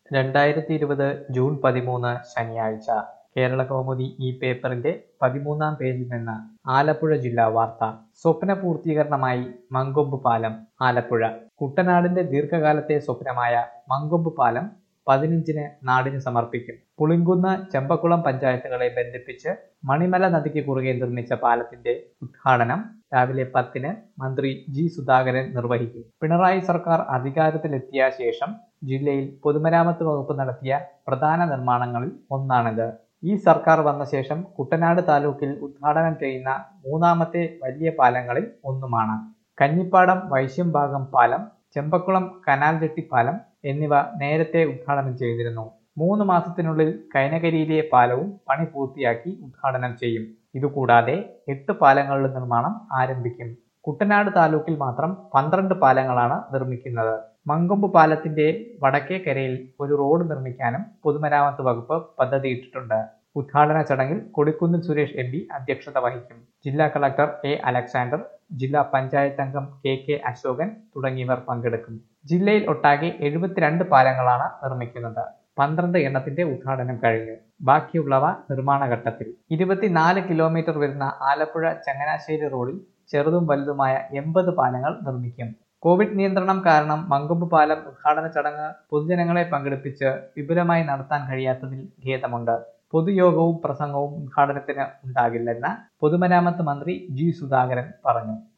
രണ്ടായിരത്തി ഇരുപത് ജൂൺ പതിമൂന്ന് ശനിയാഴ്ച കേരളകൗമുദി ഈ പേപ്പറിന്റെ പതിമൂന്നാം പേജിൽ നിന്ന് ആലപ്പുഴ ജില്ലാ വാർത്ത സ്വപ്ന പൂർത്തീകരണമായി മങ്കൊമ്പ് പാലം ആലപ്പുഴ കുട്ടനാടിന്റെ ദീർഘകാലത്തെ സ്വപ്നമായ മങ്കൊമ്പ് പാലം പതിനഞ്ചിന് നാടിന് സമർപ്പിക്കും പുളിങ്കുന്ന് ചെമ്പക്കുളം പഞ്ചായത്തുകളെ ബന്ധിപ്പിച്ച് മണിമല നദിക്ക് കുറുകെ നിർമ്മിച്ച പാലത്തിന്റെ ഉദ്ഘാടനം രാവിലെ പത്തിന് മന്ത്രി ജി സുധാകരൻ നിർവഹിക്കും പിണറായി സർക്കാർ അധികാരത്തിലെത്തിയ ശേഷം ജില്ലയിൽ പൊതുമരാമത്ത് വകുപ്പ് നടത്തിയ പ്രധാന നിർമ്മാണങ്ങളിൽ ഒന്നാണിത് ഈ സർക്കാർ വന്ന ശേഷം കുട്ടനാട് താലൂക്കിൽ ഉദ്ഘാടനം ചെയ്യുന്ന മൂന്നാമത്തെ വലിയ പാലങ്ങളിൽ ഒന്നുമാണ് കഞ്ഞിപ്പാടം വൈശ്യംഭാഗം പാലം ചെമ്പക്കുളം കനാൽ ജെട്ടി പാലം എന്നിവ നേരത്തെ ഉദ്ഘാടനം ചെയ്തിരുന്നു മൂന്ന് മാസത്തിനുള്ളിൽ കൈനകരിയിലെ പാലവും പണി പൂർത്തിയാക്കി ഉദ്ഘാടനം ചെയ്യും ഇതുകൂടാതെ എട്ട് പാലങ്ങളുടെ നിർമ്മാണം ആരംഭിക്കും കുട്ടനാട് താലൂക്കിൽ മാത്രം പന്ത്രണ്ട് പാലങ്ങളാണ് നിർമ്മിക്കുന്നത് മങ്കൊമ്പ് പാലത്തിന്റെ വടക്കേ കരയിൽ ഒരു റോഡ് നിർമ്മിക്കാനും പൊതുമരാമത്ത് വകുപ്പ് പദ്ധതിയിട്ടിട്ടുണ്ട് ഉദ്ഘാടന ചടങ്ങിൽ കൊടിക്കുന്നിൽ സുരേഷ് എം പി അധ്യക്ഷത വഹിക്കും ജില്ലാ കളക്ടർ എ അലക്സാണ്ടർ ജില്ലാ പഞ്ചായത്ത് അംഗം കെ കെ അശോകൻ തുടങ്ങിയവർ പങ്കെടുക്കും ജില്ലയിൽ ഒട്ടാകെ എഴുപത്തിരണ്ട് പാലങ്ങളാണ് നിർമ്മിക്കുന്നത് പന്ത്രണ്ട് എണ്ണത്തിന്റെ ഉദ്ഘാടനം കഴിഞ്ഞു ബാക്കിയുള്ളവ നിർമ്മാണ ഘട്ടത്തിൽ ഇരുപത്തിനാല് കിലോമീറ്റർ വരുന്ന ആലപ്പുഴ ചങ്ങനാശ്ശേരി റോഡിൽ ചെറുതും വലുതുമായ എൺപത് പാലങ്ങൾ നിർമ്മിക്കും കോവിഡ് നിയന്ത്രണം കാരണം മങ്കൊമ്പ് പാലം ഉദ്ഘാടന ചടങ്ങ് പൊതുജനങ്ങളെ പങ്കെടുപ്പിച്ച് വിപുലമായി നടത്താൻ കഴിയാത്തതിൽ ഖേദമുണ്ട് പൊതുയോഗവും പ്രസംഗവും ഉദ്ഘാടനത്തിന് ഉണ്ടാകില്ലെന്ന് പൊതുമരാമത്ത് മന്ത്രി ജി സുധാകരൻ പറഞ്ഞു